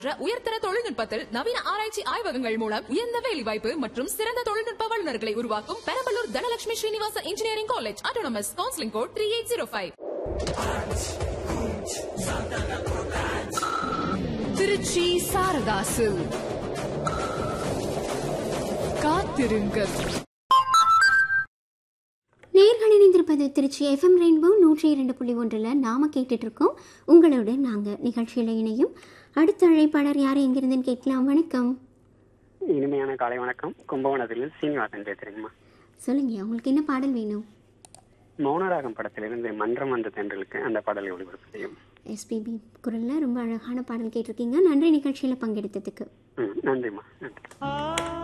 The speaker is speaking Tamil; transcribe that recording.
உயர்தர தொழில்நுட்பத்தில் நவீன ஆராய்ச்சி ஆய்வகங்கள் மூலம் உயர்ந்த வேலைவாய்ப்பு மற்றும் சிறந்த தொழில்நுட்ப வல்லுநர்களை உருவாக்கும் Perambalur Dhanalakshmi Srinivasa engineering college autonomous counselling code three eight zero five Trichy சாரதாசு காத்திருங்கள் நேர்கள் இணைந்திருப்பது திருச்சி எஃப்எம் ரெயின்போ நூற்றி இரண்டு புள்ளி ஒன்றில் நாம கேட்டுட்டு இருக்கோம் உங்களோட நாங்கள் நிகழ்ச்சியில் இணையும் அடுத்த அழைப்பாளர் யார் எங்கிருந்துன்னு கேட்கலாம் வணக்கம் இனிமையான காலை வணக்கம் கும்பகோணத்தில் சீனிவாசன் பேசுறேங்கம்மா சொல்லுங்க உங்களுக்கு என்ன பாடல் வேணும் மௌனராகம் படத்திலிருந்து மன்றம் வந்த தென்றலுக்கு அந்த பாடலை ஒளிபரப்பு செய்யும் எஸ்பிபி குரலில் ரொம்ப அழகான பாடல் கேட்டிருக்கீங்க நன்றி நிகழ்ச்சியில் பங்கெடுத்ததுக்கு ம் நன்றிம்மா நன்றி